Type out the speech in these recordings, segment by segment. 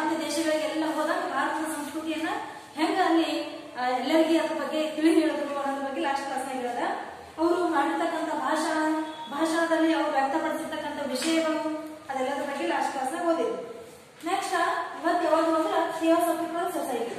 ಪಾಶ್ಚಿಮಾತ್ಯ ದೇಶಗಳಿಗೆಲ್ಲ ಹೋದಾಗ ಭಾರತದ ಸಂಸ್ಕೃತಿಯನ್ನ ಹೆಂಗ ಅಲ್ಲಿ ಆ, ಎಲ್ಲರಿಗೆ ಅದ್ರ ಬಗ್ಗೆ ತಿಳಿ ಹೇಳಿದ್ರು ಅನ್ನೋದ್ರ ಬಗ್ಗೆ ಲಾಸ್ಟ್ ಕ್ಲಾಸ್ ಹೇಳಿದ ಅವರು ಮಾಡಿರ್ತಕ್ಕಂಥ ಭಾಷಣ ಭಾಷಣದಲ್ಲಿ ಅವರು ವ್ಯಕ್ತಪಡಿಸಿರ್ತಕ್ಕಂಥ ವಿಷಯಗಳು ಅದೆಲ್ಲದ್ರ ಬಗ್ಗೆ ಲಾಸ್ಟ್ ಕ್ಲಾಸ್ ಓದಿದ್ವಿ ನೆಕ್ಸ್ಟ್ ಇವತ್ತು ಯಾವುದು ಅಂದ್ರೆ ಥಿಯೋಸಫಿಕಲ್ ಸೊಸೈಟಿ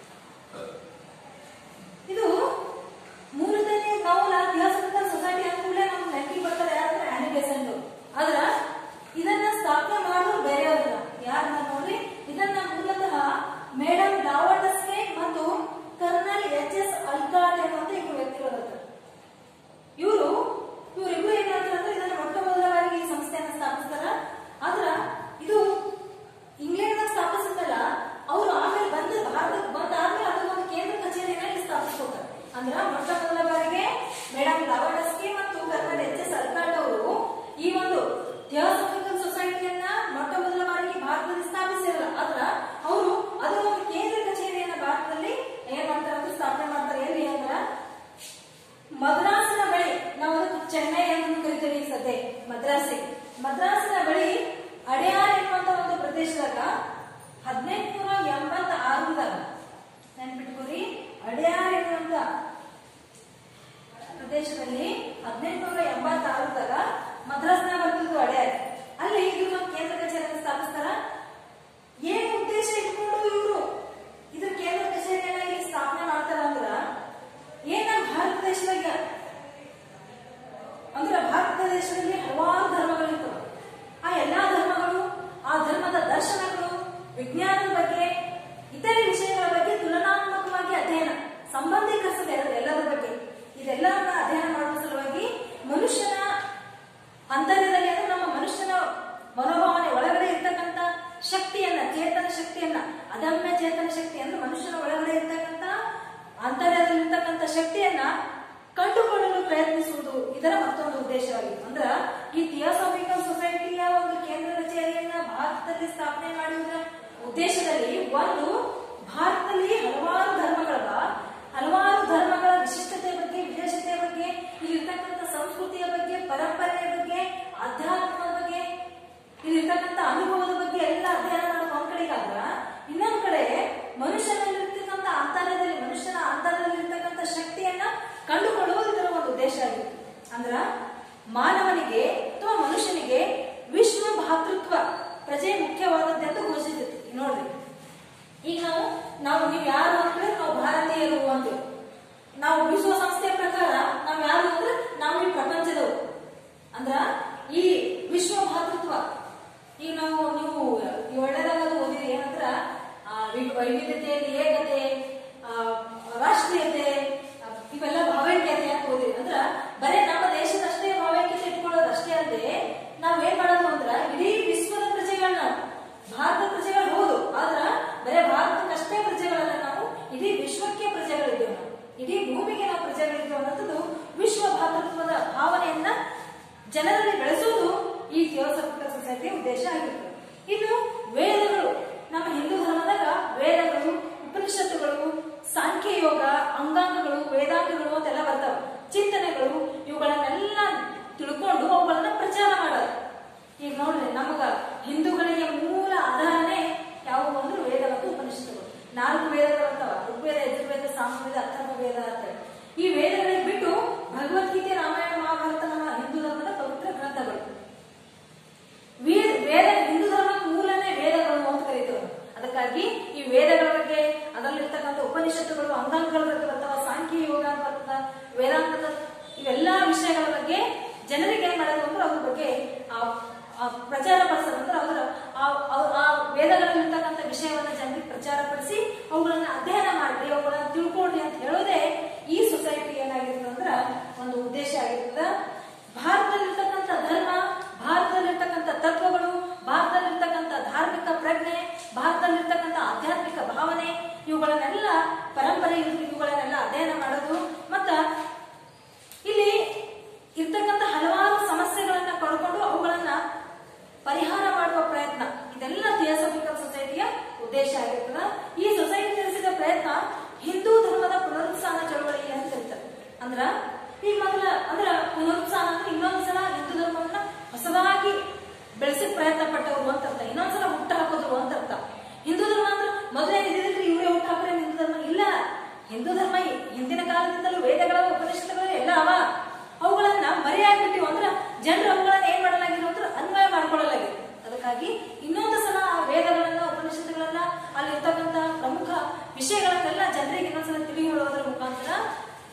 ಇದು ಮೂಲತಃ ನಾವು ಥಿಯೋಸಫಿಕಲ್ ಸೊಸೈಟಿ ಅಂದ್ಕೂಡಲೇ ನಮ್ಗೆ ನೆನಪಿಗೆ ಬರ್ತಾರೆ ಯಾರಂದ್ರೆ ಆನಿ ಬೆಸೆಂಟ್ ಆದ್ರ ಇದನ್ನ ಸ್ಥಾಪನೆ ಮಾಡೋರು ಬೇರೆಯವ್ರಲ್ಲ ಯಾರನ್ನ ನೋಡ್ರಿ ಇದನ್ನ ಮೂಲತಃ ಮೇಡಮ್ ಲಾವಟಸ್ಕೆ ಮತ್ತು ಕರ್ನಲ್ ಎಚ್ ಎಸ್ ಅಲ್ಕಾಟ್ ಎನ್ನುವಂತ ಇಬ್ಬರು ವ್ಯಕ್ತಿಗಳು ಇವರು ಇವರಿಬ್ರು ಏನ್ ಮಾಡ್ತಾರೆ ಅಂದ್ರೆ ಇದನ್ನ ಮೊಟ್ಟ ಮೊದಲ ಬಾರಿಗೆ ಈ ಸಂಸ್ಥೆಯನ್ನ ಸ್ಥಾಪಿಸ್ತಾರ ಆದ್ರ ಇದು ಇಂಗ್ಲೆಂಡ್ ಸ್ಥಾಪಿಸಿದ್ದಲ್ಲ ಅವರು ಆಮೇಲೆ ಬಂದು ಭಾರತಕ್ಕೆ ಬಂದಾದ್ಮೇಲೆ ಅದಕ್ಕೊಂದು ಕೇಂದ್ರ ಕಚೇರಿಯನ್ನ ಇಲ್ಲಿ ಸ್ಥಾಪಿಸ್ಕೊತಾರೆ ಅಂದ್ರ ಮೊಟ್ಟ ಮೊದಲ ಬಾರಿಗೆ ಮೇಡಮ್ ಲಾವಡಸ್ಕಿ ಮತ್ತು ಕರ್ನಲ್ ಎಚ್ ಎಸ್ ಅಲ್ಕಾಟ್ ಅವರು ಈ ಒಂದು ಥಿಯೋಸಫಿಕಲ್ ಸೊಸೈಟಿಯನ್ನ ಮೊಟ್ಟ ಮೊದಲ ಬಾರಿಗೆ ಭಾರತದಲ್ಲಿ ಸ್ಥಾಪಿಸಿರಲ್ಲ ಆದ್ರ ಅವರು ಅದರ ಒಂದು ಕೇಂದ್ರ ಕಚೇರಿಯನ್ನ ಭಾರತದಲ್ಲಿ ಏನ್ ಮಾಡ್ತಾರೆ ಅಂದ್ರೆ ಸ್ಥಾಪನೆ ಮಾಡ್ತಾರೆ ಎಲ್ಲಿ ಅಂದ್ರ ಮದ್ರಾಸಿನ ಬಳಿ ನಾವು ಅದಕ್ಕೆ ಚೆನ್ನೈ ಎಂದು ಕರಿತೀವಿ ಈಗ ಸದ್ಯ ಮದ್ರಾಸಿ ಮದ್ರಾಸಿನ ಬಳಿ ಅಡೆಯಾರ್ ಎನ್ನುವಂತ ಒಂದು ಪ್ರದೇಶದಾಗ ಹದಿನೆಂಟುನೂರ ಎಂಬತ್ತ ಆರದಾಗ ನೆನ್ಪಿಟ್ಕೋರಿ ಅಡೆಯಾರ್ ಎನ್ನುವಂತ ಪ್ರದೇಶದಲ್ಲಿ ಹದಿನೆಂಟುನೂರ ಎಂಬತ್ತಾರದಾಗ ಮದ್ರಾಸ್ನಾಗ ಬರ್ತಿದ್ದು ಅಡೆಯಾರ್ ಅಲ್ಲಿ ಇದು ಒಂದು ಕೇಂದ್ರ ಕಚೇರಿಯನ್ನು ಸ್ಥಾಪಿಸ್ತಾರ ಏನ್ ಉದ್ದೇಶ ಇಟ್ಕೊಂಡು ಇವರು ಇದು ಕೇಂದ್ರ ಕಚೇರಿಯನ್ನ ಇಲ್ಲಿ ಸ್ಥಾಪನೆ ಮಾಡ್ತಾರ ಅಂದ್ರ ಏನ ಭಾರತ ದೇಶದಾಗ ಅಂದ್ರೆ ಭಾರತ ದೇಶದಲ್ಲಿ ಹಲವಾರು ಧರ್ಮಗಳಿರ್ತವೆ ಆ ಎಲ್ಲಾ ಧರ್ಮಗಳು ಆ ಧರ್ಮದ ದರ್ಶನಗಳು ವಿಜ್ಞಾನದ ಬಗ್ಗೆ ಇತರೆ ವಿಷಯಗಳ ಬಗ್ಗೆ ತುಲನಾತ್ಮಕವಾಗಿ ಅಧ್ಯಯನ ಸಂಬಂಧೀಕರಿಸದೆ ಎಲ್ಲದರ ಬಗ್ಗೆ ಇದೆಲ್ಲವನ್ನ ಅಧ್ಯಯನ ಮಾಡುವ ಸಲುವಾಗಿ ಮನುಷ್ಯನ ಅಂತರ್ಯದಲ್ಲಿ ಅಂದ್ರೆ ನಮ್ಮ ಮನುಷ್ಯನ ಮನೋಭಾವನೆ ಒಳಗಡೆ ಇರ್ತಕ್ಕಂಥ ಶಕ್ತಿಯನ್ನ ಚೇತನ ಶಕ್ತಿಯನ್ನ ಅದಮ್ಯ ಚೇತನ ಶಕ್ತಿ ಅಂದ್ರೆ ಮನುಷ್ಯನ ಒಳಗಡೆ ಇರ್ತಕ್ಕಂಥ ಅಂತರ್ಯದಲ್ಲಿರ್ತಕ್ಕಂಥ ಶಕ್ತಿಯನ್ನ ಕಂಡುಕೊಳ್ಳಲು ಪ್ರಯತ್ನಿಸುವುದು ಇದರ ಮತ್ತೊಂದು ಉದ್ದೇಶವಾಗಿತ್ತು ಅಂದ್ರ ಈ ಥಿಯೋಸಾಫಿಕಲ್ ಸೊಸೈಟಿಯ ಒಂದು ಕೇಂದ್ರ ಕಚೇರಿಯನ್ನ ಭಾರತದಲ್ಲಿ ಸ್ಥಾಪನೆ ಮಾಡುವುದರ ಉದ್ದೇಶದಲ್ಲಿ ಒಂದು ಭಾರತದಲ್ಲಿ ಹಲವಾರು ಧರ್ಮಗಳವ ಹಲವಾರು ಧರ್ಮಗಳ ವಿಶಿಷ್ಟತೆಯ ಬಗ್ಗೆ ವಿಶೇಷತೆಯ ಬಗ್ಗೆ ಇಲ್ಲಿರ್ತಕ್ಕಂಥ ಸಂಸ್ಕೃತಿಯ ಬಗ್ಗೆ ಪರಂಪರೆಯ ಬಗ್ಗೆ ಆಧ್ಯಾತ್ಮದ ಬಗ್ಗೆ ಇಲ್ಲಿರ್ತಕ್ಕಂಥ ಅನುಭವದ ಬಗ್ಗೆ ಎಲ್ಲ ಅಧ್ಯಯನ ಮಾಡೋದು ಒಂದ್ ಕಡೆಗಾದ್ರ ಇನ್ನೊಂದ್ ಕಡೆ ಮನುಷ್ಯನಲ್ಲಿರ್ತಕ್ಕಂಥ ಅಂತರ್ಯದಲ್ಲಿ ಮನುಷ್ಯನ ಅಂತರ್ಯದಲ್ಲಿರ್ತಕ್ಕಂಥ ಶಕ್ತಿಯನ್ನ ಕಂಡುಕೊಳ್ಳುವುದು ಇದರ ಒಂದು ಉದ್ದೇಶ ಆಗಿತ್ತು ಅಂದ್ರ ಮಾನವನಿಗೆ ಅಥವಾ ಮನುಷ್ಯನಿಗೆ ವಿಶ್ವ ಭಾತೃತ್ವ ಪ್ರಜೆ ಮುಖ್ಯವಾದದ್ದೆಂದು ಘೋಷಿಸಿತ್ತು ಈಗ ನೋಡ್ರಿ ಈಗ ನಾವು ನಾವು ನೀವು ಯಾರು ಅಂದ್ರೆ ನಾವು ಭಾರತೀಯರು ಅಂತೀವಿ ನಾವು ವಿಶ್ವಸಂಸ್ಥೆಯ ಪ್ರಕಾರ ನಾವು ಯಾರು ಅಂದ್ರೆ ನಾವು ಈ ಪ್ರಪಂಚದವರು ಅಂದ್ರ ಈ ವಿಶ್ವ ಭಾತೃತ್ವ ಈಗ ನಾವು ನೀವು ಈ ಒಳ್ಳೆದಾಗ ಓದಿರಿ ಏನಂದ್ರ ಆ, ವಿ- ವೈವಿಧ್ಯತೆಯಲ್ಲಿ ಏಕತೆ ಆ, ರಾಷ್ಟ್ರೀಯತೆ ಆ, ಇವೆಲ್ಲ ಭಾವೈಕ್ಯತೆ ಅಂತ ಓದಿರಿ ಅಂದ್ರ ಬರೇ ನಮ್ಮ ದೇಶದಷ್ಟೇ ಭಾವೈಕ್ಯತೆ ಇಟ್ಕೊಳ್ಳೋದು ಅಷ್ಟೇ ಅಲ್ಲದೆ ನಾವ್ ಏನ್ ಮಾಡೋದು ಅಂದ್ರ ಇಡೀ ವಿಶ್ವದ ಪ್ರಜೆಗಳನ್ನ ಭಾರತ ಪ್ರಜೆಗಳು ಹೌದು ಆದ್ರ ಬರೇ ಭಾರತಕ್ಕಷ್ಟೇ ಪ್ರಜೆಗಳಲ್ಲ ನಾವು ಇಡೀ ವಿಶ್ವಕ್ಕೆ ಪ್ರಜೆಗಳಿದ್ದೇವೆ ನಾವು ಇಡೀ ಭೂಮಿಗೆ ನಾವು ಪ್ರಜೆಗಳಿದ್ದೇವೆ ಅನ್ನೋದು ವಿಶ್ವ ಭಾತೃತ್ವದ ಭಾವನೆಯನ್ನ ಜನರಲ್ಲಿ ಬೆಳೆಸುವುದು ಈ ಥಿಯೋಸಫಿಕಲ್ ಸೊಸೈಟಿಯ ಉದ್ದೇಶ ಆಗಿರ್ತದೆ ಇನ್ನು ವೇದಗಳು ನಮ್ಮ ಹಿಂದೂ ಧರ್ಮದಾಗ ವೇದಗಳು ಉಪನಿಷತ್ತುಗಳು ಸಾಂಖ್ಯ ಯೋಗ ಅಂಗಾಂಗಗಳು ವೇದಾಂಗಗಳು ಅಂತೆಲ್ಲ ಬರ್ತಾವ ಚಿಂತನೆಗಳು ಇವುಗಳನ್ನೆಲ್ಲ ತಿಳ್ಕೊಂಡು ಅವುಗಳನ್ನ ಪ್ರಚಾರ ಮಾಡೋದು ಈಗ ನೋಡ್ರಿ ನಮಗ ಹಿಂದೂಗಳಿಗೆ ಮೂಲ ಆಧಾರನೇ ಯಾವುವು ಅಂದ್ರೆ ವೇದ ಮತ್ತು ಉಪನಿಷತ್ತುಗಳು ನಾಲ್ಕು ವೇದಗಳು ಬರ್ತಾವ ಋಗ್ವೇದ ಯಜುರ್ವೇದ ಸಾಮವೇದ ಅಥರ್ವ ವೇದ ಅಂತ ಹೇಳಿ. ಈ ವೇದಗಳಿಗೆ ಬಿಟ್ಟು ಭಗವದ್ಗೀತೆ ರಾಮಾಯಣ ಮಹಾಭಾರತ ನಮ್ಮ ಹಿಂದೂ ಧರ್ಮದ ಪವಿತ್ರ ಗ್ರಂಥಗಳು ವೇ- ವೇದ ಹಿಂದೂ ಧರ್ಮದ ಮೂಲನೇ ವೇದಗಳು ಅಂತ ಕರೀತೇವೆ ನಾವು. ಅದಕ್ಕಾಗಿ ಈ ವೇದಗಳ ಬಗ್ಗೆ ಅದರಲ್ಲಿರ್ತಕ್ಕಂಥ ಉಪನಿಷತ್ತುಗಳು ಅಂಗಾಂಗಗಳ ಬಗ್ಗೆ ಬರ್ತಾವ ಸಾಂಖ್ಯ ಯೋಗ ಅಂತ ಬರ್ತದ ವೇದಾಂತದ ಇವೆಲ್ಲಾ ವಿಷಯಗಳ ಬಗ್ಗೆ ಜನರಿಗೆ ಏನ್ ಮಾಡೋದು ಅಂದ್ರೆ ಅದ್ರ ಬಗ್ಗೆ ಆ- ಆ ಪ್ರಚಾರ ಪಡಿಸೋದು ಅಂದ್ರೆ ಅದರ ಆ- ಆ- ಆ ವೇದಗಳಲ್ಲಿರ್ತಕ್ಕಂಥ ವಿಷಯವನ್ನ ಜನರಿಗೆ ಪ್ರಚಾರ ಪಡಿಸಿ ಅವುಗಳನ್ನ ಅಧ್ಯಯನ ಮಾಡ್ರಿ ಅವುಗಳನ್ನ ತಿಳ್ಕೊಳ್ರಿ ಅಂತ ಹೇಳೋದೇ ಈ ಸೊಸೈಟಿ ಏನಾಗಿರ್ತದೆ ಅಂದ್ರ ಒಂದು ಉದ್ದೇಶ ಆಗಿರ್ತದ ಭಾರತದಲ್ಲಿರ್ತಕ್ಕಂಥ ಧರ್ಮ ಭಾರತದಲ್ಲಿರ್ತಕ್ಕಂಥ ತತ್ವಗಳು ಭಾರತದಲ್ಲಿರ್ತಕ್ಕಂಥ ಧಾರ್ಮಿಕ ಪ್ರಜ್ಞೆ ಭಾರತದಲ್ಲಿರ್ತಕ್ಕಂಥ ಆಧ್ಯಾತ್ಮಿಕ ಭಾವನೆ ಇವುಗಳನ್ನೆಲ್ಲ ಪರಂಪರೆ ಇವು- ಇವುಗಳನ್ನೆಲ್ಲ ಅಧ್ಯಯನ ಮಾಡೋದು ಮತ್ತ ಇಲ್ಲಿ ಇರ್ತಕ್ಕಂಥ ಹಲವಾರು ಸಮಸ್ಯೆಗಳನ್ನ ಪಡ್ಕೊಂಡು ಅವುಗಳನ್ನ ಪರಿಹಾರ ಮಾಡುವ ಪ್ರಯತ್ನ ಇದೆಲ್ಲ ಥಿಯೋಸಫಿಕಲ್ ಸೊಸೈಟಿಯ ಉದ್ದೇಶ ಆಗಿರ್ತದ ಈ ಸೊಸೈಟಿ ನಡೆಸಿದ ಪ್ರಯತ್ನ ಹಿಂದೂ ಧರ್ಮದ ಪುನರುತ್ಥಾನ ಚಳವಳಿ ಅಂತ ಕರೀತಾರೆ ಅಂದ್ರ ಈಗ ಮೊದಲ ಅಂದ್ರ ಪುನರುತ್ಥಾನ ಅಂದ್ರೆ ಇನ್ನೊಂದ್ಸಲ ಹಿಂದೂ ಧರ್ಮವನ್ನ ಹೊಸದಾಗಿ ಬೆಳೆಸಕ್ ಪ್ರಯತ್ನ ಪಟ್ಟವರು ಅಂತ ಅರ್ಥ ಇನ್ನೊಂದ್ಸಲ ಹುಟ್ಟು ಹಾಕೋದ್ರು ಅಂತ ಅರ್ಥ ಹಿಂದೂ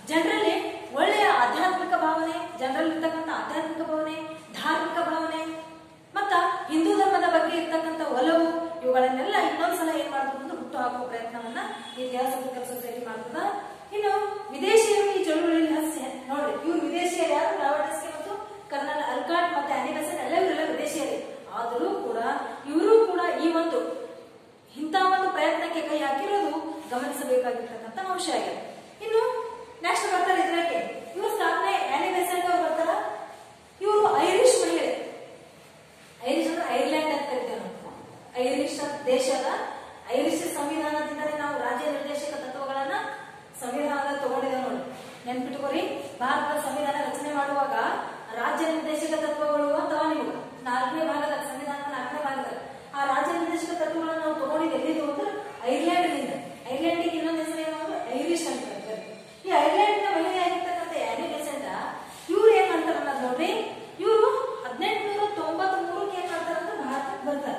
ಜನರಲ್ಲಿ ಒಳ್ಳೆಯ ಆಧ್ಯಾತ್ಮಿಕ ಭಾವನೆ ಜನರಲ್ಲಿ ಇರ್ತಕ್ಕಂಥ ಆಧ್ಯಾತ್ಮಿಕ ಭಾವನೆ ಧಾರ್ಮಿಕ ಭಾವನೆ ಮತ್ತ ಹಿಂದೂ ಧರ್ಮದ ಬಗ್ಗೆ ಇರ್ತಕ್ಕಂಥ ಒಲವು ಇವುಗಳನ್ನೆಲ್ಲ ಇನ್ನೊಂದ್ಸಲ ಏನ್ ಮಾಡ್ತದೆ ಅಂದ್ರೆ ಹುಟ್ಟು ಹಾಕುವ ಪ್ರಯತ್ನವನ್ನ ಈ ಥಿಯಾಸಫಿಕಲ್ ಸೊಸೈಟಿ ಮಾಡ್ತದ ಇನ್ನು ವಿದೇಶಿಯರು ಈ ಚಳುವಳಿಯಲ್ಲಿ ಹಸ್ಯ ನೋಡ್ರಿ ಇವ್ರು ವಿದೇಶಿಯರು ಯಾರು ರಾವಣಸ್ಗೆ ಮತ್ತು ಕರ್ನಲ್ ಅಲ್ಕಾಟ್ ಮತ್ತೆ ಅನಿಬೆಸನ್ ಎಲ್ಲ ಇವರೆಲ್ಲ ವಿದೇಶಿಯರೇ ಆದರೂ ಕೂಡ ಇವರು ಕೂಡ ಈ ಒಂದು ಇಂಥ ಒಂದು ಪ್ರಯತ್ನಕ್ಕೆ ಕೈ ಹಾಕಿರೋದು ಗಮನಿಸಬೇಕಾಗಿರ್ತಕ್ಕಂಥ ಅಂಶ ಆಗಿದೆ ಇನ್ನು ನೆಕ್ಸ್ಟ್ ಬರ್ತಾರೆ ಇದ್ರಾಗೆ ಇವ್ರು ಸ್ಥಾಪನೆ ಆನಿ ಬೆಸೆಂಟ್ ಅವ್ರು ಬರ್ತಾರ ಇವರು ಐರಿಷ್ ಮಹಿಳೆ ಐರಿಷ್ ಅಂದ್ರೆ ಐರ್ಲೆಂಡ್ ಅಂತ ಕರಿತೇವೆ ನಾವು ಐರಿಷ್ ದೇಶದ ಐರಿಷ್ ಸಂವಿಧಾನದಿಂದಲೇ ನಾವು ರಾಜ್ಯ ನಿರ್ದೇಶಕ ತತ್ವಗಳನ್ನ ಸಂವಿಧಾನದ ತಗೊಂಡಿದ್ದೇವೆ ನೋಡಿ ನೆನ್ಪಿಟ್ಕೋರಿ ಭಾರತದ ಸಂವಿಧಾನ ರಚನೆ ಮಾಡುವಾಗ ರಾಜ್ಯ ನಿರ್ದೇಶಕ ತತ್ವಗಳು ಅಥವಾ ನೀವು ನಾಲ್ಕನೇ ಭಾಗದ ಸಂವಿಧಾನದ ನಾಲ್ಕನೇ ಭಾಗದ ಆ ರಾಜ್ಯ ನಿರ್ದೇಶಕ ತತ್ವಗಳನ್ನು ನಾವು ತಗೊಂಡಿದ್ದು ಎಲ್ಲಿದ್ದು ಅಂದ್ರೆ ಐರ್ಲೆಂಡ್ನಿಂದ ಐರ್ಲೆಂಡಿಗೆ ಇನ್ನೊಂದು ಹೆಸರು ಏನು ಅಂದ್ರೆ ಐರಿಷ್ ಅಂತ ಕರೀತಾರೆ ಈ ಐರ್ಲೆಂಡ್ನ ಮಹಿಳೆ ಆಗಿರ್ತಕ್ಕಂಥ ಆನಿ ಬೆಸೆಂಟ್ ಇವ್ರು ಏನ್ ಮಾಡ್ತಾರ ಅನ್ನೋದು ನೋಡ್ರಿ ಇವರು ಹದಿನೆಂಟುನೂರ ತೊಂಬತ್ ಮೂರಕ್ಕೆ ಏನ್ ಮಾಡ್ತಾರ ಅಂದ್ರೆ ಭಾರತಕ್ಕೆ ಬರ್ತಾರೆ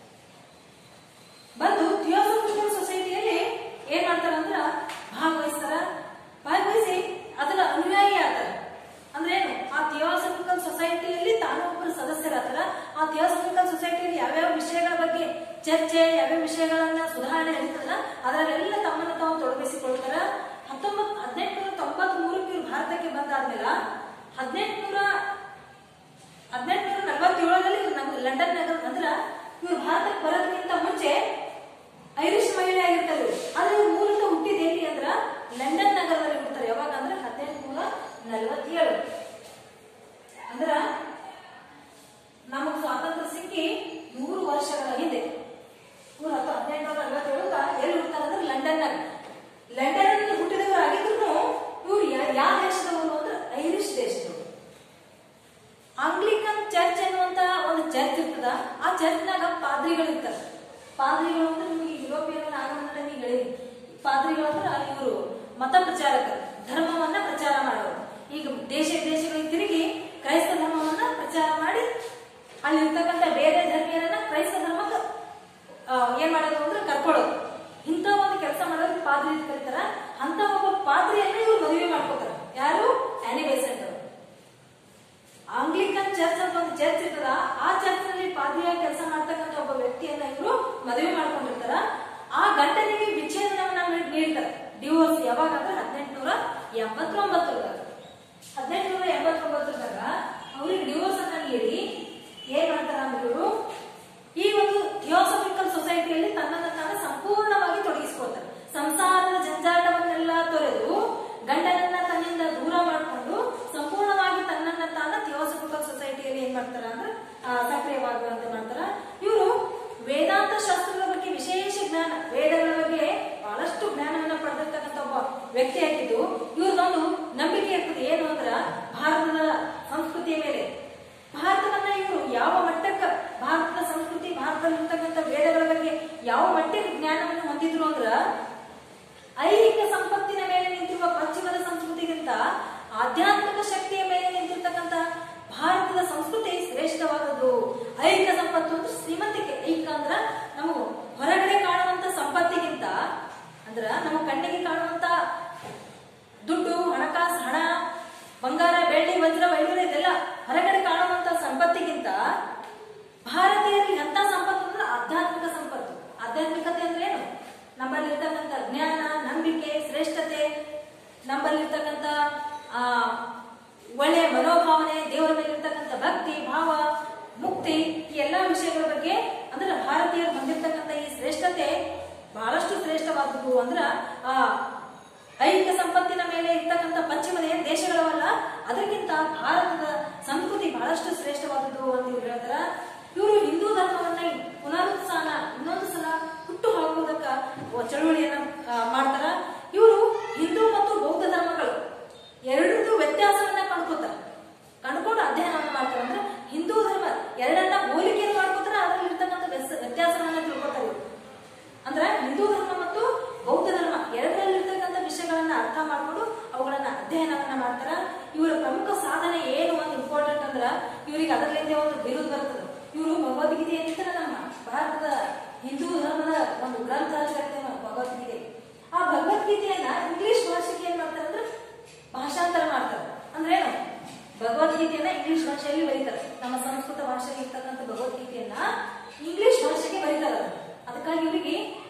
ಬಂದು ಥಿಯೋಸಫಿಕಲ್ ಸೊಸೈಟಿಯಲ್ಲಿ ಏನ್ ಮಾಡ್ತಾರ ಅಂದ್ರ ಭಾಗವಹಿಸ್ತಾರ ಭಾಗವಹಿಸಿ ಅದರ ಅನುಯಾಯಿ ಆಗ್ತಾರ ಅಂದ್ರೆ ಏನು ಆ ಥಿಯೋಸಫಿಕಲ್ ಸೊಸೈಟಿಯಲ್ಲಿ ತಾನು ಒಬ್ಬರು ಸದಸ್ಯರಾಗ್ತಾರ ಆ ಥಿಯೋಸಫಿಕಲ್ ಸೊಸೈಟಿಯಲ್ಲಿ ಯಾವ್ಯಾವ ವಿಷಯಗಳ ಬಗ್ಗೆ ಚರ್ಚೆ ಯಾವ್ಯಾವ ವಿಷಯಗಳನ್ನ ಸುಧಾರಣೆ ನಡೀತದಲ್ಲ ಅದರಲ್ಲೆಲ್ಲ ತಮ್ಮನ್ನು ತಾವು ತೊಡಗಿಸಿಕೊಳ್ತಾರ ಹತ್ತೊಂಬತ್ ಹದಿನೆಂಟುನೂರ ತೊಂಬತ್ ಮೂರಕ್ಕೆ ಇವ್ರು ಭಾರತಕ್ಕೆ ಬಂದಾದ್ಮೇಲೆ ಹದಿನೆಂಟುನೂರ ಹದಿನೆಂಟುನೂರ ನಲವತ್ತೇಳರಲ್ಲಿ ಇವ್ರು ನಮ್ಮ ಲಂಡನ್ ನಗರ ಅಂದ್ರೆ ಇವ್ರು ಭಾರತಕ್ಕೆ ಬರೋದಕ್ಕಿಂತ ಮುಂಚೆ ಐರಿಷ್ ಮಹಿಳೆ ಆಗಿರ್ತಾರೆ ಇವ್ರು. ಆದ್ರೆ ಇವ್ರು ಮೂಲತಃ ಹುಟ್ಟಿದ ಎಲ್ಲಿ ಅಂದ್ರ ಲಂಡನ್ ನಗರದಲ್ಲಿ ಹುಡ್ತಾರೆ ಯಾವಾಗ ಅಂದ್ರೆ ಹದಿನೆಂಟುನೂರ ನಲವತ್ತೇಳು ಅಂದ್ರ ನಮಗ್ ಸ್ವಾತಂತ್ರ್ಯ ಸಿಕ್ಕಿ ನೂರು ವರ್ಷಗಳ ಹಿಂದೆ ಇವ್ರು ಹತ್ತು ಹದಿನೆಂಟುನೂರ ನಲವತ್ತೇಳಕ್ಕ ಎಲ್ಲಿ ಹುಡ್ತಾರೆ ಅಂದ್ರೆ ಲಂಡನ್ನಾಗ ಲಂಡನ್ ಹುಟ್ಟಿದವರು ಆಗಿದ್ರು ಇವ್ರು ಯಾ- ಯಾವ ದೇಶದವರು ಅಂದ್ರೆ ಐರಿಷ್ ದೇಶದವರು ಆಂಗ್ಲಿಕನ್ ಚರ್ಚ್ ಅನ್ನುವಂತ ಒಂದು ಚರ್ಚ್ ಇರ್ತದ ಆ ಚರ್ಚ್ನಾಗ ಪಾದ್ರಿಗಳು ಇರ್ತಾರೆ ಪಾದ್ರಿಗಳು ಅಂದ್ರೆ ನಿಮಗೆ ಯುರೋಪಿಯನ್ ಆಗಮನ ನೀವು ಹೇಳಿ ಪಾದ್ರಿಗಳು ಅಂದ್ರೆ ಇವರು ಮತ ಪ್ರಚಾರಕರು ಧರ್ಮವನ್ನ ಪ್ರಚಾರ ಮಾಡೋರು ಈಗ ದೇಶ ವಿದೇಶಗಳಿಗೆ ತಿರುಗಿ ಕ್ರೈಸ್ತ ಧರ್ಮವನ್ನ ಪ್ರಚಾರ ಮಾಡಿ ಅಲ್ಲಿ ಇರ್ತಕ್ಕಂಥ ಬೇರೆ ಧರ್ಮೀಯರನ್ನ ಕ್ರೈಸ್ತ ಧರ್ಮಕ್ಕೆ ಆ, ಏನ್ ಮಾಡೋದು ಅಂದ್ರೆ ಕರ್ಕೊಳ್ಳೋದು ಇಂಥ ಒಂದು ಕೆಲಸ ಮಾಡೋದು ಪಾದ್ರಿ ಅಂತ ಕರೀತಾರ ಅಂತ ಒಬ್ಬ ಪಾದ್ರಿಯನ್ನ ಇವ್ರು ಮದುವೆ ಮಾಡ್ಕೋತಾರ ಯಾರು ಆನಿ ಬೆಸೆಂಟ್ ಅವರು ಆಂಗ್ಲಿಕನ್ ಚರ್ಚ್ ಅಂತ ಒಂದು ಚರ್ಚ್ ಇರ್ತದ ಆ ಚರ್ಚ್ ನಲ್ಲಿ ಪಾದ್ರಿಯಾಗಿ ಕೆಲಸ ಮಾಡ್ತಕ್ಕಂಥ ಒಬ್ಬ ವ್ಯಕ್ತಿಯನ್ನ ಇವರು ಮದುವೆ ಮಾಡ್ಕೊಂಡಿರ್ತಾರ ಆ ಗಂಡನಿಗೆ ವಿಚ್ಛೇದನವನ್ನ ನೀಡ್- ನೀಡ್ತಾರೆ ಡಿವೋರ್ಸ್ ಯಾವಾಗ ಅಂದ್ರೆ ಹದಿನೆಂಟುನೂರ ಎಂಬತ್ತೊಂಬತ್ತರದಾಗ ಹದಿನೆಂಟುನೂರ ಎಂಬತ್ತೊಂಬತ್ತರದಾಗ ಅವ್ರಿಗೆ ಡಿವೋರ್ಸ್ ಅನ್ನ ನೀಡಿ ಏನ್ ಮಾಡ್ತಾರ ಅಂದ್ರೆ ಇವರು ಈ ಒಂದು ಥಿಯೋಸಫಿಕಲ್ ಸೊಸೈಟಿಯಲ್ಲಿ ತನ್ನನ್ನು ತಾನು ಸಂಪೂರ್ಣವಾಗಿ ತೊಡಗಿಸ್ಕೊಳ್ತಾರೆ ಸಂಸಾರದ ಜಂಜಾಟವನ್ನೆಲ್ಲ ತೊರೆದು ಗಂಡನನ್ನ ತನ್ನಿಂದ ದೂರ ಮಾಡಿಕೊಂಡು ಸಂಪೂರ್ಣವಾಗಿ ತನ್ನನ್ನ ತಾನ ಥಿಯೋಸಫಿಕಲ್ ಸೊಸೈಟಿಯಲ್ಲಿ ಏನ್ ಮಾಡ್ತಾರ ಅಂದ್ರೆ ಆ, ಸಕ್ರಿಯವಾಗುವಂತೆ ಮಾಡ್ತಾರ ಇವರು ವೇದಾಂತ ಶಾಸ್ತ್ರದ ಬಗ್ಗೆ ವಿಶೇಷ ಜ್ಞಾನ ವೇದಗಳ ಬಗ್ಗೆ ಬಹಳಷ್ಟು ಜ್ಞಾನವನ್ನ ಪಡೆದಿರ್ತಕ್ಕಂಥ ಒಬ್ಬ ವ್ಯಕ್ತಿಯಾಗಿದ್ದು ಇವ್ರದೊಂದು ನಂಬಿಕೆ ಇರ್ತದೆ ಏನು ಅಂದ್ರ ಭಾರತದ ಸಂಸ್ಕೃತಿಯ ಮೇಲೆ ಭಾರತವನ್ನ ಇವರು ಯಾವ ಮಟ್ಟಕ್ಕ ಭಾರತದ ಸಂಸ್ಕೃತಿ ಭಾರತದಲ್ಲಿರ್ತಕ್ಕಂಥ ವೇದಗಳ ಬಗ್ಗೆ ಯಾವ ಮಟ್ಟಿಗೆ ಜ್ಞಾನವನ್ನು ಹೊಂದಿದ್ರು ಅಂದ್ರ ಐಹಿಕ ಸಂಪತ್ತಿನ ಮೇಲೆ ನಿಂತಿರುವ ಪಶ್ಚಿಮದ ಸಂಸ್ಕೃತಿಗಿಂತ ಆಧ್ಯಾತ್ಮಿಕ ಶಕ್ತಿಯ ಮೇಲೆ ನಿಂತಿರ್ತಕ್ಕಂಥ ಭಾರತದ ಸಂಸ್ಕೃತಿ ಶ್ರೇಷ್ಠವಾದದ್ದು ಐಹಿಕ ಸಂಪತ್ತು ಅಂದ್ರೆ ಶ್ರೀಮಂತಿಕೆ ಐಹಿಕ ಅಂದ್ರ ನಾವು ಹೊರಗಡೆ ಕಾಣುವಂತ ಸಂಪತ್ತಿಗಿಂತ ಅಂದ್ರ ನಮ್ಮ ಕಣ್ಣಿಗೆ ಕಾಣುವಂತ ದುಡ್ಡು ಹಣಕಾಸು ಹಣ ಬಂಗಾರ ಬೆಳ್ಳಿ ವಜ್ರ ವೈಡೂರ್ಯ ಇದೆಲ್ಲ ಹೊರಗಡೆ ಕಾಣುವಂತ ಸಂಪತ್ತಿಗಿಂತ ಭಾರತೀಯರಿಗೆ ಎಂತ ಸಂಪತ್ತು ಅಂದ್ರೆ ಆಧ್ಯಾತ್ಮಿಕ ಸಂಪತ್ತು ಆಧ್ಯಾತ್ಮಿಕತೆ ಅಂದ್ರೆ ಏನು ನಮ್ಮಲ್ಲಿರ್ತಕ್ಕಂಥ ಜ್ಞಾನ ನಂಬಿಕೆ ಶ್ರೇಷ್ಠತೆ ನಮ್ಮಲ್ಲಿರ್ತಕ್ಕಂಥ ಆ ಒಳ್ಳೆಯ ಮನೋಭಾವನೆ ದೇವರ ಮೇಲೆ ಇರ್ತಕ್ಕಂಥ ಭಕ್ತಿ ಭಾವ ಮುಕ್ತಿ ಈ ಎಲ್ಲಾ ವಿಷಯಗಳ ಬಗ್ಗೆ ಅಂದ್ರೆ ಭಾರತೀಯರು ಹೊಂದಿರ್ತಕ್ಕಂಥ ಈ ಶ್ರೇಷ್ಠತೆ ಬಹಳಷ್ಟು ಶ್ರೇಷ್ಠವಾದದ್ದು ಅಂದ್ರ ಆ ಐಹಿಕ ಸಂಪತ್ತಿನ ಮೇಲೆ ಇರ್ತಕ್ಕಂಥ ಪಶ್ಚಿಮದ ಏನ್ ದೇಶಗಳವಲ್ಲ ಅದಕ್ಕಿಂತ ಭಾರತದ ಸಂಸ್ಕೃತಿ ಬಹಳಷ್ಟು ಶ್ರೇಷ್ಠವಾದದ್ದು ಅಂತ ಇವ್ರು ಹೇಳ್ತಾರ ಇವರು ಹಿಂದೂ ಧರ್ಮವನ್ನ ಪುನರುತ್ಥಾನ ಇನ್ನೊಂದು ಸಲ ಹುಟ್ಟು ಹಾಕುವುದಕ್ಕ ಚಳುವಳಿಯನ್ನ ಆ, ಮಾಡ್ತಾರ ಇವರು ಹಿಂದೂ ಮತ್ತು ಬೌದ್ಧ ಧರ್ಮಗಳು ಎರಡರದ್ದು ವ್ಯತ್ಯಾಸವನ್ನ ಕಂಡ್ಕೋತಾರ ಕಂಡುಕೊಂಡು ಅಧ್ಯಯನವನ್ನ ಮಾಡ್ತಾರೆ ಅಂದ್ರೆ ಹಿಂದೂ ಧರ್ಮ ಎರಡನ್ನ ಹೋಲಿಕೆಯನ್ನು ಮಾಡ್ಕೋತಾರ ಅದ್ರಲ್ಲಿ ಇರ್ತಕ್ಕಂಥ ವ್ಯತ್ಯಾಸ- ವ್ಯತ್ಯಾಸವನ್ನ ತಿಳ್ಕೊತಾರೆ ಇವ್ರು ಅಂದ್ರೆ ಹಿಂದೂ ಧರ್ಮ ಮತ್ತು ಬೌದ್ಧ ಧರ್ಮ ಎರಡರಲ್ಲಿರ್ತಕ್ಕಂಥ ವಿಷಯಗಳನ್ನ ಅರ್ಥ ಮಾಡ್ಕೊಂಡು ಅವುಗಳನ್ನ ಅಧ್ಯಯನವನ್ನ ಮಾಡ್ತಾರ ಇವರ ಪ್ರಮುಖ ಸಾಧನೆ ಏನು ಒಂದು ಇಂಪಾರ್ಟೆಂಟ್ ಅಂದ್ರ ಇವರಿಗೆ ಅದರಲ್ಲಿಂದ ಒಂದು ಬಿರುದು ಬರ್ತದೆ ಇವರು ಭಗವದ್ಗೀತೆ ಏನಿದ್ರೆ ನಮ್ಮ ಭಾರತದ ಹಿಂದೂ ಧರ್ಮದ ಒಂದು ಗ್ರಂಥ ಅಂತ ಕರಿತೇವೆ ನಾವು ಭಗವದ್ಗೀತೆ ಆ ಭಗವದ್ಗೀತೆಯನ್ನ ಇಂಗ್ಲಿಷ್ ಭಾಷೆಗೆ ಏನ್ ಮಾಡ್ತಾರೆ ಅಂದ್ರೆ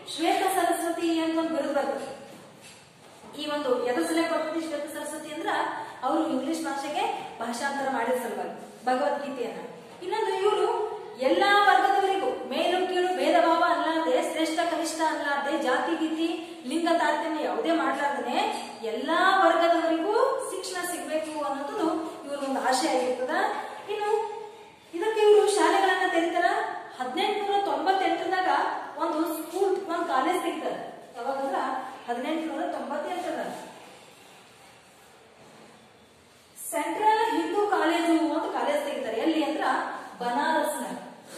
ಶ್ವೇತ ಸರಸ್ವತಿ ಅಂತ ಒಂದು ಬಿರುದು ಬರ್ತದೆ ಈ ಒಂದು ಎದ್ರ ಸಲಕ್ಕೆ ಬರ್ತದೆ ಶ್ವೇತ ಸರಸ್ವತಿ ಅಂದ್ರ ಅವರು ಇಂಗ್ಲಿಷ್ ಭಾಷೆಗೆ ಭಾಷಾಂತರ ಮಾಡಿದ ಸಲುವಾಗಿ ಭಗವದ್ಗೀತೆಯನ್ನ ಇನ್ನೊಂದು ಇವರು ಎಲ್ಲಾ ವರ್ಗದವರಿಗೂ ಮೇಲು ಕೀಳು ಭೇದ ಭಾವ ಅಲ್ಲಾರ್ದೆ ಶ್ರೇಷ್ಠ ಕನಿಷ್ಠ ಅಲ್ಲಾರ್ದೆ ಜಾತಿ ಗೀತಿ ಲಿಂಗ ತಾರತಮ್ಯ ಯಾವುದೇ ಮಾಡ್ಲಾರ್ದೇ ಎಲ್ಲಾ ವರ್ಗದವರಿಗೂ ಶಿಕ್ಷಣ ಸಿಗ್ಬೇಕು ಅನ್ನೋದು ಇವ್ರ ಒಂದು ಆಶೆ ಆಗಿರ್ತದ ಇನ್ನು ಇದಕ್ಕೆ ಇವರು ಶಾಲೆಗಳನ್ನ ತೆರೀತಾರ ಹದಿನೆಂಟುನೂರ ತೊಂಬತ್ತೆಂಟರದಾಗ ಒಂದು ಸ್ಕೂಲ್ ಒಂದು ಕಾಲೇಜ್ ತೆಗಿತಾರೆ ಯಾವಾಗಂದ್ರ ಹದಿನೆಂಟುನೂರ ತೊಂಬತ್ತೆಂಟರದಾಗ ಸೆಂಟ್ರಲ್ ಹಿಂದೂ ಕಾಲೇಜು ಅಂತ ಕಾಲೇಜ್ ತೆಗಿತಾರೆ ಎಲ್ಲಿ ಅಂದ್ರ ಬನಾರಸ್ನಲ್ಲಿ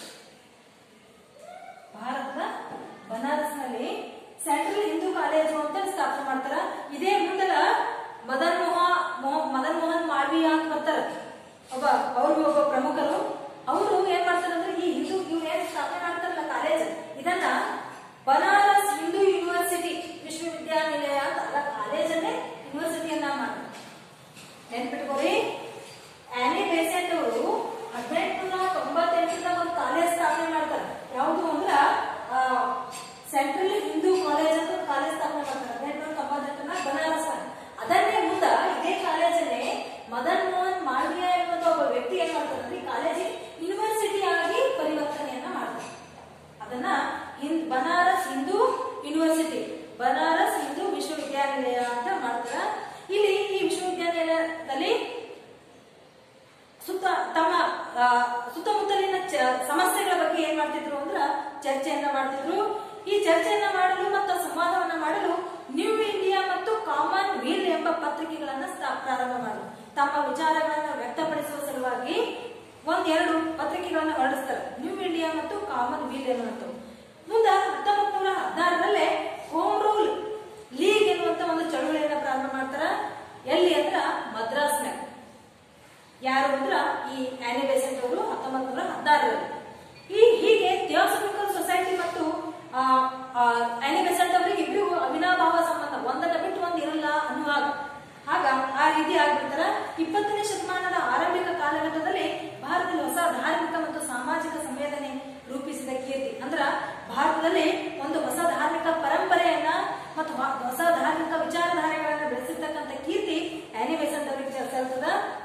ಭಾರತದ ಬನಾರಸ್ನಲ್ಲಿ ಸೆಂಟ್ರಲ್ ಹಿಂದೂ ಕಾಲೇಜು ಅಂತ ಸ್ಥಾಪನೆ ಮಾಡ್ತಾರ ಇದೇ ಮುಂದಲ ಮದನ್ ಮೋಹನ್ ಮೋ- ಮದನ್ ಮೋಹನ್ ಮಾಳವೀಯ ಅಂತ ಬರ್ತಾರ ಒಬ್ಬ ಅವ್ರಿಗೂ ಒಬ್ಬ ಪ್ರಮುಖರು ಅವರು ಏನ್ ಮಾಡ್ತಾರೆ ಅಂದ್ರೆ ಈ ಹಿಂದೂ ಇವ್ರು ಏನ್ ಸ್ಥಾಪನೆ ಮಾಡ್ತಾರಲ್ಲ ಕಾಲೇಜ್ ಇದನ್ನ ಬನಾರಸ್ ಹಿಂದೂ ಯೂನಿವರ್ಸಿಟಿ ವಿಶ್ವವಿದ್ಯಾನಿಲಯ ಅಂತ ಅಲ್ಲ ಕಾಲೇಜನ್ನೇ ಯೂನಿವರ್ಸಿಟಿಯನ್ನ ಮಾಡ್ತಾರೆ ನೆನ್ಪಿಟ್ಕೊಳ್ಳಿ ಆನಿ ಬೇಸೆಂಟ್ ಅವರು ಹದಿನೆಂಟುನೂರ ತೊಂಬತ್ತೆಂಟರಿಂದ ಒಂದು ಕಾಲೇಜ್ ಸ್ಥಾಪನೆ ಮಾಡ್ತಾರೆ ಯಾವುದು ಅಂದ್ರ ಸೆಂಟ್ರಲ್ ಹಿಂದೂ ಕಾಲೇಜ್ ಅಂತ ಒಂದು ಕಾಲೇಜ್ ಸ್ಥಾಪನೆ ಮಾಡ್ತಾರೆ ಹದಿನೆಂಟುನೂರ ತೊಂಬತ್ತೆಂಟರ ಬನಾರಸ್ ಅದನ್ನೇ ಮುಂದ ಇದೇ ಕಾಲೇಜನ್ನೇ ಮದನ್ ಮೋಹನ್ ಮಾಳವೀಯ ಎಂಬ ಒಬ್ಬ ವ್ಯಕ್ತಿ ಏನ್ ಮಾಡ್ತಾರೆ ಅಂದ್ರೆ ಈ ಕಾಲೇಜಿಗೆ ಯೂನಿವರ್ಸಿಟಿ ಆಗಿ ಪರಿವರ್ತನೆಯನ್ನ ಮಾಡ್ತಾರೆ ಅದನ್ನ ಹಿಂ- Banaras Hindu University Banaras Hindu ವಿಶ್ವವಿದ್ಯಾನಿಲಯ ಅಂತ ಮಾಡ್ತಾರ ಇಲ್ಲಿ ಈ ವಿಶ್ವವಿದ್ಯಾನಿಲಯದಲ್ಲಿ ಸುತ್ತ ತಮ್ಮ ಆ, ಸುತ್ತಮುತ್ತಲಿನ ಚ- ಸಮಸ್ಯೆಗಳ ಬಗ್ಗೆ ಏನ್ ಮಾಡ್ತಿದ್ರು ಅಂದ್ರ ಚರ್ಚೆಯನ್ನ ಮಾಡ್ತಿದ್ರು ಈ ಚರ್ಚೆಯನ್ನ ಮಾಡಲು ಮತ್ತು ಸಂವಾದವನ್ನ ಮಾಡಲು ನ್ಯೂ ಇಂಡಿಯಾ ಮತ್ತು ಕಾಮನ್ ವೀಲ್ ಎಂಬ ಪತ್ರಿಕೆಗಳನ್ನ ಸ್ಥಾ- ಪ್ರಾರಂಭ ಮಾಡಿದ್ರು ತಮ್ಮ ವಿಚಾರಗಳನ್ನ ವ್ಯಕ್ತಪಡಿಸುವ ಸಲುವಾಗಿ ಒಂದೆರಡು ಪತ್ರಿಕೆಗಳನ್ನ ಹೊರಡಿಸ್ತಾರೆ ನ್ಯೂ ಇಂಡಿಯಾ ಮತ್ತು ಕಾಮನ್ ವೀಲ್ ಎನ್ನುವಂಥವು ಮುಂದ ಹತ್ತೊಂಬತ್ ನೂರ ಹದಿನಾರರಲ್ಲೇ ಹೋಮ್ ರೂಲ್ ಲೀಗ್ ಎನ್ನುವಂತ ಒಂದು ಚಳುವಳಿಯನ್ನ ಪ್ರಾರಂಭ ಮಾಡ್ತಾರ ಎಲ್ಲಿ ಅಂದ್ರ ಮದ್ರಾಸ್ನಾಗ ಯಾರು ಅಂದ್ರ ಈ ಆನಿ ಬೆಸೆಂಟ್ ಅವರು ಹತ್ತೊಂಬತ್ ನೂರ ಹದಿನಾರರಲ್ಲಿ ಈ ಹೀಗೆ ಥಿಯೋಸಫಿಕಲ್ ಸೊಸೈಟಿ ಮತ್ತು ಆ, ಆ, ಆನಿ ಬೆಸೆಂಟ್ ಅವರಿಗೆ ಇಬ್ಬರಿಗೂ ಅವಿನಾಭಾವ ಸಂಬಂಧ ಒಂದನ್ನ ಬಿಟ್ಟು ಒಂದ್ ಇರಲ್ಲ ಅನ್ನುವಾಗ ಆಗ ಆ ರೀತಿ ಆಗ್ಬಿಡ್ತಾರ ಇಪ್ಪತ್ತನೇ ಶತಮಾನದ ಆರಂಭಿಕ ಕಾಲಘಟ್ಟದಲ್ಲಿ ಭಾರತದಲ್ಲಿ ಹೊಸ ಧಾರ್ಮಿಕ ಮತ್ತು ಸಾಮಾಜಿಕ ಸಂವೇದನೆ ರೂಪಿಸಿದ ಕೀರ್ತಿ ಅಂದ್ರ ಭಾರತದಲ್ಲಿ ಒಂದು ಹೊಸ ಧಾರ್ಮಿಕ ಪರಂಪರೆಯನ್ನ ಮತ್ತು ಹೊ- ಹೊಸ ಧಾರ್ಮಿಕ ವಿಚಾರಧಾರೆಗಳನ್ನ ಬೆಳೆಸಿರ್ತಕ್ಕಂಥ ಕೀರ್ತಿ ಆನಿ ಬೆಸೆಂಟ್ ಅವರಿಗೆ ಸಲ್ತದ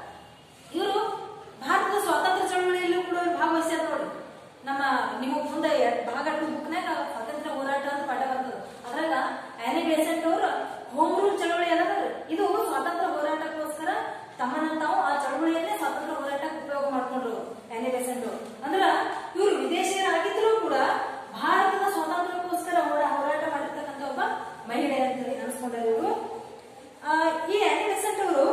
ಇವರು ಭಾರತದ ಸ್ವಾತಂತ್ರ್ಯ ಚಳವಳಿಯಲ್ಲೂ ಕೂಡ ಇವ್ರು ಭಾಗವಹಿಸ್ಯಾರ ನೋಡಿ ನಮ್ಮ ನಿಮ್ಮ ಮುಂದೆ ಎರ್ಡ್ ಭಾಗ ಟು ಬುಕ್ನಾಗ ಸ್ವಾತಂತ್ರ್ಯ ಹೋರಾಟ ಅಂತ ಪಾಠ ಬರ್ತದೆ ಅದ್ರಾಗ ಆನಿ ಬೆಸೆಂಟ್ ಅವರು ಹೋಮ್ ರೂಲ್ ಚಳವಳಿ ಅದ ಇದು ಸ್ವಾತಂತ್ರ್ಯ ಹೋರಾಟಕ್ಕೋಸ್ಕರ ತಮ್ಮನ್ನ ತಾವು ಆ ಚಳವಳಿಯನ್ನೇ ಸ್ವಾತಂತ್ರ್ಯ ಹೋರಾಟಕ್ಕೆ ಉಪಯೋಗ ಮಾಡ್ಕೊಂಡ್ರು ಆನಿ ಬೆಸೆಂಟ್ ಅವರು ಅಂದ್ರ ಇವರು ವಿದೇಶಿಯರಾಗಿದ್ರು ಕೂಡ ಭಾರತದ ಸ್ವಾತಂತ್ರ್ಯಕ್ಕೋಸ್ಕರ ಹೋರಾ ಹೋರಾಟ ಮಾಡಿರ್ತಕ್ಕಂಥ ಒಬ್ಬ ಮಹಿಳೆ ಅಂತ ಹೇಳಿ ಅನ್ಸ್ಕೊಂಡಾರೆ ಇವರು ಆ, ಈ ಆನಿ ಬೆಸೆಂಟ್ ಅವರು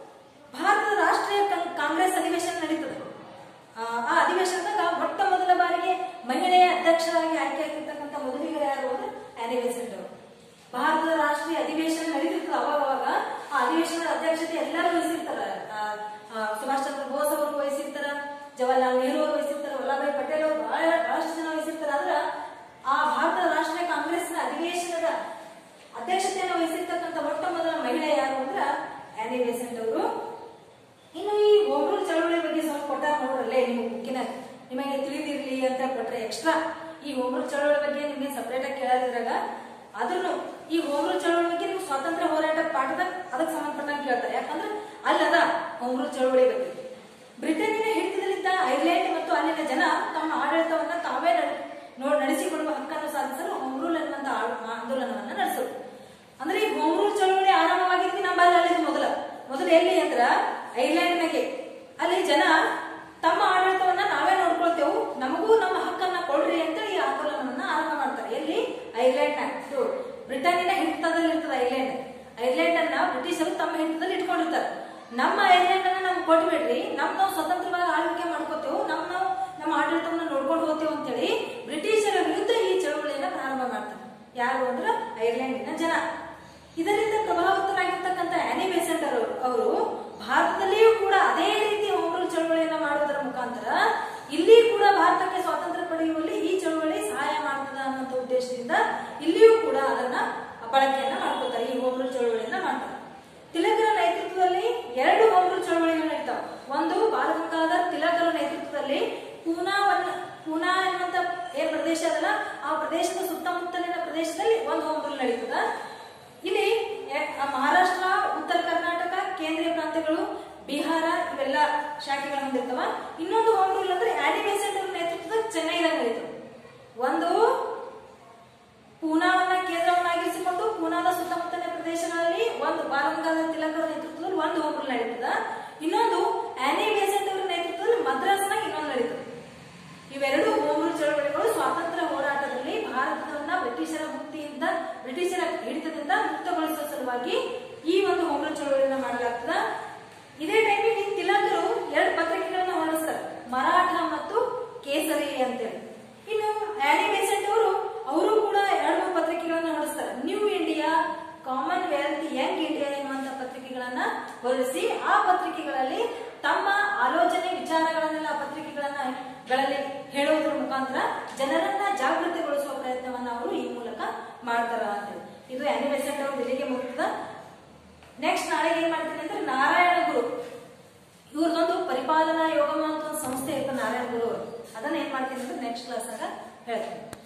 ಭಾರತದ ರಾಷ್ಟ್ರೀಯ ಕಂ- ಕಾಂಗ್ರೆಸ್ ಅಧಿವೇಶನ ನಡೀತದೆ ಆ ಆ ಅಧಿವೇಶನದಾಗ ಮೊಟ್ಟ ಮೊದಲ ಬಾರಿಗೆ ಮಹಿಳೆಯ ಅಧ್ಯಕ್ಷರಾಗಿ ಆಯ್ಕೆ ಆಗಿರ್ತಕ್ಕಂಥ ಮೊದಲಿಗರು ಯಾರು ಅಂದ್ರೆ ಆನಿ ಬೆಸೆಂಟ್ ಅವರು ಭಾರತದ ರಾಷ್ಟ್ರೀಯ ಅಧಿವೇಶನ ನಡೀತಿರ್ತದೆ ಅವಾಗ ಅವಾಗ ಆ ಅಧಿವೇಶನದ ಅಧ್ಯಕ್ಷತೆ ಎಲ್ಲರೂ ವಹಿಸಿರ್ತಾರ ಆ, ಆ, ಸುಭಾಷ್ ಚಂದ್ರ ಬೋಸ್ ಅವರು ವಹಿಸಿರ್ತಾರ ಜವಾಹರ್ಲಾಲ್ ನೆಹರು ಅವರು ವಹಿಸಿರ್ತಾರ ವಲ್ಲಭಾಯ್ ಪಟೇಲ್ ಅವರು ಬಹಳ ಬಹಳಷ್ಟು ಜನ ವಹಿಸಿರ್ತಾರ ಆದ್ರ ಆ ಭಾರತದ ರಾಷ್ಟ್ರೀಯ ಕಾಂಗ್ರೆಸ್ನ ಅಧಿವೇಶನದ ಅಧ್ಯಕ್ಷತೆಯನ್ನು ವಹಿಸಿರ್ತಕ್ಕಂಥ ಮೊಟ್ಟ ಮೊದಲ ಮಹಿಳೆ ಯಾರು ಅಂದ್ರ ಆನಿ ಬೆಸೆಂಟ್ ಅವರು ಇನ್ನು ಈ ಹೋಮ್ರೂಲ್ ಚಳವಳಿ ಬಗ್ಗೆ ಸ್ವಲ್ಪ ಕೊಟ್ಟಾರ ನೋಡ್ರಲ್ಲೇ ನಿಮ್ಮ ಬುಕ್ಕಿನ ನಿಮಗೆ ತಿಳಿದಿರ್ಲಿ ಅಂತ ಕೊಟ್ರೆ ಎಕ್ಸ್ಟ್ರಾ ಈ ಹೋಮ್ರೂಲ್ ಚಳವಳಿ ಬಗ್ಗೆ ನಿಮಗೆ ಸಪರೇಟ್ ಆಗಿ ಕೇಳದಿದ್ರಾಗ ಆದ್ರೂ ಈ ಹೋಮ್ರೂಲ್ ಚಳವಳಿ ಬಗ್ಗೆ ನೀವು ಸ್ವಾತಂತ್ರ್ಯ ಹೋರಾಟ ಪಾಠದಾಗ ಅದಕ್ಕೆ ಸಂಬಂಧಪಟ್ಟಂಗೆ ಕೇಳ್ತಾರೆ ಯಾಕಂದ್ರೆ ಅಲ್ಲದ ಹೋಮ್ರೂಲ್ ಚಳವಳಿ ಬಗ್ಗೆ ಬ್ರಿಟನ್ನಿನ ಹಿಡಿತದಲ್ಲಿದ್ದ ಐರ್ಲೆಂಡ್ ಮತ್ತು ಅಲ್ಲಿನ ಜನ ತಮ್ಮ ಆಡಳಿತವನ್ನ ತಾವೇ ನಡೆ- ನೋಡ್ ನಡೆಸಿಕೊಳ್ಳುವ ಹಕ್ಕನ್ನು ಸಾಧಿಸಲು ಹೋಮ್ ರೂಲ್ ಅನ್ನುವಂತ ಆ- ಆಂದೋಲನವನ್ನ ನಡೆಸೋದು ಅಂದ್ರೆ ಈ ಹೋಮ್ ರೂಲ್ ಚಳವಳಿ ಆರಂಭವಾಗಿದ್ದು ನಮ್ಮಲ್ಲಿ ಅಲ್ಲಿದ್ದು ಮೊದಲ ಮೊದಲು ಎಲ್ಲಿ ಅಂದ್ರ ಐರ್ಲೆಂಡ್ನಾಗೆ ಅಲ್ಲಿ ಜನ ತಮ್ಮ ಆಡಳಿತವನ್ನ ನಾವೇ ನೋಡ್ಕೊಳ್ತೇವು ನಮಗೂ ನಮ್ಮ ಹಕ್ಕನ್ನ ಕೊಡ್ರಿ ಅಂತ ಈ ಆಂದೋಲನವನ್ನ ಆರಂಭ ಮಾಡ್ತಾರೆ ಎಲ್ಲಿ ಐರ್ಲೆಂಡ್ನಾಗ ಇದು ಬ್ರಿಟನ್ನಿನ ಹಿಡಿತದಲ್ಲಿ ಇರ್ತದೆ ಐರ್ಲೆಂಡ್ ಐರ್ಲೆಂಡ್ ಅನ್ನ ಬ್ರಿಟಿಷರು ತಮ್ಮ ಹಿಡಿತದಲ್ಲಿ ಇಟ್ಕೊಂಡಿರ್ತಾರೆ ನಮ್ಮ ಐರ್ಲೆಂಡ್ ಅನ್ನ ನಮ್ಗೆ ಕೊಟ್ಬಿಡ್ರಿ ನಮ್ ನಾವು ಸ್ವತಂತ್ರವಾಗಿ ಆಳ್ವಿಕೆ ಮಾಡ್ಕೋತೇವು ನಮ್ ನಾವು ನಮ್ಮ ಆಡಳಿತವನ್ನ ನೋಡ್ಕೊಂಡು ಹೋಗ್ತೇವೆ ಅಂತೇಳಿ ಬ್ರಿಟಿಷರ ವಿರುದ್ಧ ಈ ಚಳವಳಿಯನ್ನ ಪ್ರಾರಂಭ ಮಾಡ್ತಾರೆ ಯಾರು ಅಂದ್ರ ಐರ್ಲೆಂಡಿನ ಜನ ಇದರಿಂದ ಪ್ರಭಾವಿತರಾಗಿರ್ತಕ್ಕಂಥ ಆನಿ ಬೆಸೆಂಟ್ ಅವರು ಅವರು ಭಾರತದಲ್ಲಿಯೂ ಕೂಡ ಅದೇ ರೀತಿ ಹೋಮ್ ರೂಲ್ ಚಳವಳಿಯನ್ನ ಮಾಡುವುದರ ಮುಖಾಂತರ ಇಲ್ಲಿ ಕೂಡ ಭಾರತಕ್ಕೆ ಸ್ವಾತಂತ್ರ್ಯ ಪಡೆಯುವಲ್ಲಿ ಈ ಚಳವಳಿ ಸಹಾಯ ಮಾಡ್ತದ ಅನ್ನೋ ಉದ್ದೇಶದಿಂದ ಇಲ್ಲಿಯೂ ಕೂಡ ಅದನ್ನ ಬಳಕೆಯನ್ನ ಮಾಡ್ಕೋತಾರೆ ಈ ಹೋಮ್ ರೂಲ್ ಚಳವಳಿಯನ್ನ ಮಾಡ್ತಾರೆ ತಿಲಕರ ನೇತೃತ್ವದಲ್ಲಿ ಎರಡು ಹೋಮ್ ರೂಲ್ ಚಳವಳಿಗಳು ನಡೀತಾವ ಒಂದು ಬಾಲಗಂಗಾಧರ್ ತಿಲಕರ ನೇತೃತ್ವದಲ್ಲಿ ಪೂನಾವನ್ನ ಪೂನಾ ಎನ್ನುವಂತ ಏನ್ ಪ್ರದೇಶ ಅದಲ್ಲ ಆ ಪ್ರದೇಶದ ಸುತ್ತಮುತ್ತಲಿನ ಪ್ರದೇಶದಲ್ಲಿ ಒಂದು ಹೋಮ್ ರೂಲ್ ನಡೀತದ ಇಲ್ಲಿ ಎ- ಆ ಮಹಾರಾಷ್ಟ್ರ ಉತ್ತರ ಕರ್ನಾಟಕ ಕೇಂದ್ರೀಯ ಪ್ರಾಂತ್ಯಗಳು ಬಿಹಾರ ಇವೆಲ್ಲ ಶಾಖೆಗಳು ಹೊಂದಿರ್ತವ ಇನ್ನೊಂದು ಹೋಮ್ ರೂಲ್ ಅಂದ್ರೆ ಆಡಿ ಬೇಸೆಂಟ್ ಅವ್ರ ನೇತೃತ್ವದ ಚೆನ್ನೈದಾಗ ನಡೀತದೆ ಒಂದು ಪೂನಾವನ್ನ ಕೇಂದ್ರವನ್ನಾಗಿರಿಸಿಕೊಂಡು ಪೂನಾದ ಸುತ್ತಮುತ್ತಲಿನ ಪ್ರದೇಶಗಳಲ್ಲಿ ಒಂದು ಬಾಲಗಂಗಾಧರ ತಿಲಕರ ನೇತೃತ್ವದಲ್ಲಿ ಒಂದು ಹೋಮ್ ರೂಲ್ ನಡೀತದ ಇನ್ನೊಂದು ಆನಿ ಬೇಸೆಂಟ್ ಅವರ ನೇತೃತ್ವದಲ್ಲಿ ಮದ್ರಾಸ್ನಾಗ ಇನ್ನೊಂದು ನಡೀತದೆ ಇವೆರಡು ಹೋಮ್ ರೂಲ್ ಚಳವಳಿಗಳು ಸ್ವಾತಂತ್ರ್ಯ ಹೋರಾಟದಲ್ಲಿ ಭಾರತವನ್ನ ಬ್ರಿಟಿಷರ ಮುಕ್ತಿಯಿಂದ ಬ್ರಿಟಿಷರ ಹಿಡಿತದಿಂದ ಮುಕ್ತಗೊಳಿಸುವ ಸಲುವಾಗಿ ಈ ಒಂದು ಹೋಮ್ ರೂಲ್ ಚಳವಳಿಯನ್ನ ಮಾಡಲಾಗ್ತದ ಇದೇ ಟೈಮಿಗೆ ತಿಲಕರು ಎರಡು ಪತ್ರಿಕೆಗಳನ್ನ ಹೊರಡಿಸ್ತಾರೆ ಮರಾಠ ಮತ್ತು ಕೇಸರಿ ಅಂತೇಳಿ ಇನ್ನು ಆನಿ ಬೆಸೆಂಟ್ ಅವರು ಅವರು ಕೂಡ ಎರಡು ಮೂರು ಪತ್ರಿಕೆಗಳನ್ನ ಹೊರಡಿಸ್ತಾರೆ New India Commonwealth Young India ಎನ್ನುವಂತ ಪತ್ರಿಕೆಗಳನ್ನ ಹೊರಡಿಸಿ ಆ ಪತ್ರಿಕೆಗಳಲ್ಲಿ ತಮ್ಮ ಆಲೋಚನೆ ವಿಚಾರಗಳನ್ನೆಲ್ಲ ಆ ಪತ್ರಿಕೆಗಳನ್ನ ಗಳಲ್ಲಿ ಹೇಳುವುದರ ಮುಖಾಂತರ ಜನರನ್ನ ಜಾಗೃತಿಗೊಳಿಸುವ ಪ್ರಯತ್ನವನ್ನ ಅವರು ಈ ಮೂಲಕ ಮಾಡ್ತಾರ ಅಂತೇಳಿ ಇದು ಆನಿ ಬೆಸೆಂಟ್ ಅವರು ಇಲ್ಲಿಗೆ ಮುಗಿದ ನೆಕ್ಸ್ಟ್ ನಾಳೆ ಏನ್ ಮಾಡ್ತೀನಿ ಅಂದ್ರೆ ನಾರಾಯಣ ಗುರು ಇವ್ರದೊಂದು ಪರಿಪಾಲನಾ ಯೋಗಮ ಅಂತ ಒಂದು ಸಂಸ್ಥೆ ಇರ್ತದೆ ನಾರಾಯಣ ಗುರು ಅವರು ಅದನ್ನ ಏನ್ ಮಾಡ್ತೀನಿ ಅಂದ್ರೆ ನೆಕ್ಸ್ಟ್ ಕ್ಲಾಸ್ ಆಗ ಹೇಳ್ತೀನಿ